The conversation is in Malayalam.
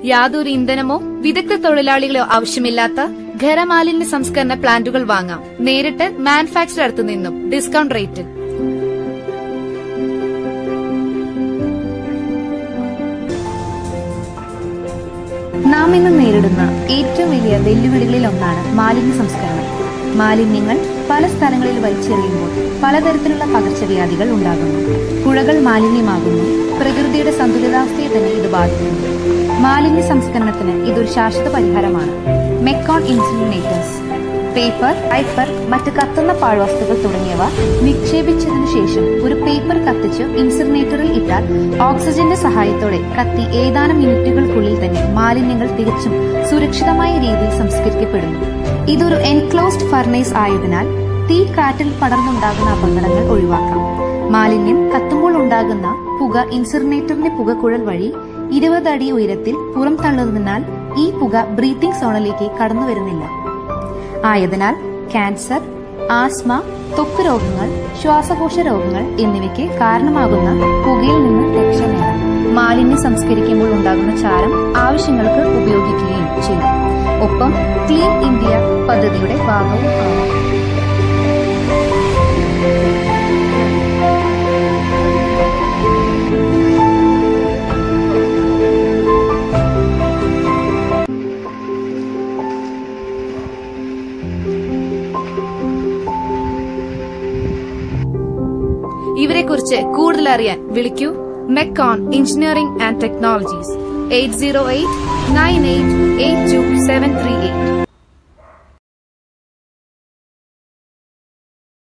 യാതൊരു ഇന്ധനമോ വിദഗ്ധ തൊഴിലാളികളോ ആവശ്യമില്ലാത്ത ഖരമാലിന്യ സംസ്കരണ പ്ലാന്റുകൾ വാങ്ങാം നേരിട്ട് മാനുഫാക്ചർ അടുത്തു നിന്നും ഡിസ്കൗണ്ട് റേറ്റിൽ നാം ഇന്ന് നേരിടുന്ന ഏറ്റവും വലിയ വെല്ലുവിളികളിൽ ഒന്നാണ് മാലിന്യ സംസ്കരണം മാലിന്യങ്ങൾ പല സ്ഥലങ്ങളിൽ വലിച്ചെറിയുമ്പോൾ പലതരത്തിലുള്ള പകർച്ചവ്യാധികൾ ഉണ്ടാകുന്നു പുഴകൾ മാലിന്യമാകുന്നു പ്രകൃതിയുടെ സന്തുലിതാവസ്ഥയെ തന്നെ ഇത് ബാധിക്കുന്നു മാലിന്യ സംസ്കരണത്തിന് ഇതൊരു ശാശ്വത പരിഹാരമാണ് മെക്കോൺ ഇൻസിനേറ്റേഴ്സ് പേപ്പർ പൈപ്പർ മറ്റ് കത്തുന്ന പാഴ്വസ്തുക്കൾ തുടങ്ങിയവ നിക്ഷേപിച്ചതിനു ശേഷം ഒരു പേപ്പർ കത്തിച്ച് ഇൻസിനേറ്ററിൽ ഇട്ടാൽ ഓക്സിജന്റെ സഹായത്തോടെ കത്തി ഏതാനും മിനിറ്റുകൾക്കുള്ളിൽ തന്നെ മാലിന്യങ്ങൾ തികച്ചും സുരക്ഷിതമായ രീതിയിൽ സംസ്കരിക്കപ്പെടുന്നു ഇതൊരു എൻക്ലോസ്ഡ് ഫർണേസ് ആയതിനാൽ തീ കാറ്റിൽ പടർന്നുണ്ടാകുന്ന അപകടങ്ങൾ ഒഴിവാക്കാം മാലിന്യം കത്തുമ്പോൾ ഉണ്ടാകുന്ന പുക ഇൻസിനേറ്ററിന്റെ പുകക്കുഴൽ വഴി ഇരുപത് അടി ഉയരത്തിൽ പുറം തള്ളുന്നതിനാൽ ഈ പുക ബ്രീത്തിംഗ് സോണിലേക്ക് കടന്നു വരുന്നില്ല ആയതിനാൽ ക്യാൻസർ ആസ്മ ത്വക്ക് രോഗങ്ങൾ ശ്വാസകോശ രോഗങ്ങൾ എന്നിവയ്ക്ക് കാരണമാകുന്ന പുകയിൽ നിന്ന് രക്ഷ നേടാം മാലിന്യം സംസ്കരിക്കുമ്പോൾ ഉണ്ടാകുന്ന ചാരം ആവശ്യങ്ങൾക്ക് ഉപയോഗിക്കുകയും ചെയ്യും ഒപ്പം ക്ലീൻ ഇന്ത്യ പദ്ധതിയുടെ ഭാഗവും ആണ് ഇവരെക്കുറിച്ച് കൂടുതൽ അറിയാൻ വിളിക്കൂ Mecon engineering and technologies eight zero eight nine eight eight two seven three eight